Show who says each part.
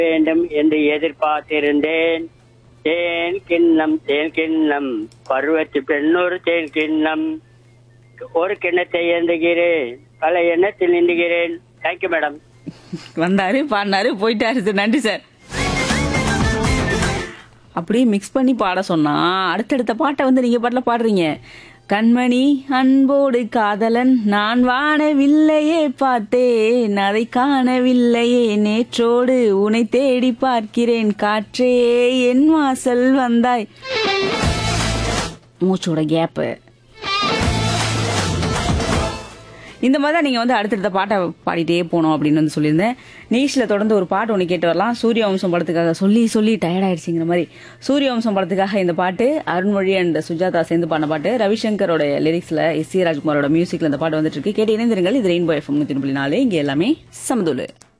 Speaker 1: வேண்டும் என்று எதிர்பார்த்திருந்தேன் தேன் கிண்ணம் தேன் கிண்ணம் பருவத்து பெண்ணொரு தேன் கிண்ணம் ஒரு கிண்ணத்தை ஏந்துகிறேன் பல எண்ணத்தில் நின்றுகிறேன் தேங்க்யூ மேடம்
Speaker 2: வந்தாரு பாடினாரு போயிட்டாரு சார் நன்றி சார் அப்படியே மிக்ஸ் பண்ணி பாட சொன்னா அடுத்தடுத்த பாட்டை வந்து நீங்க பாட்டில் பாடுறீங்க கண்மணி அன்போடு காதலன் நான் வானவில்லையே பார்த்தேன் அதை காணவில்லையே நேற்றோடு உன்னை தேடி பார்க்கிறேன் காற்றே என் வாசல் வந்தாய் மூச்சோட கேப்பு இந்த மாதிரி தான் நீங்கள் வந்து அடுத்தடுத்த பாட்டை பாடிட்டே போகணும் அப்படின்னு வந்து சொல்லியிருந்தேன் நீஷில் தொடர்ந்து ஒரு பாட்டு ஒன்று கேட்டு வரலாம் சூரிய வம்சம் படத்துக்காக சொல்லி சொல்லி டயர்ட் ஆயிடுச்சுங்கிற மாதிரி சூரிய வம்சம் படத்துக்காக இந்த பாட்டு அருண்மொழி அண்ட் சுஜாதா சேர்ந்து பாடின பாட்டு ரவிசங்கரோட லிரிக்ஸில் எஸ் சி ராஜ்குமாரோட மியூசிக்கில் இந்த பாட்டு வந்துட்டு இருக்கு கேட்டு இணைந்திருங்கள் இது ரெயின்போ எஃப்எம் நூற்றி நாலு இங்கே எல்லாமே சமதுலு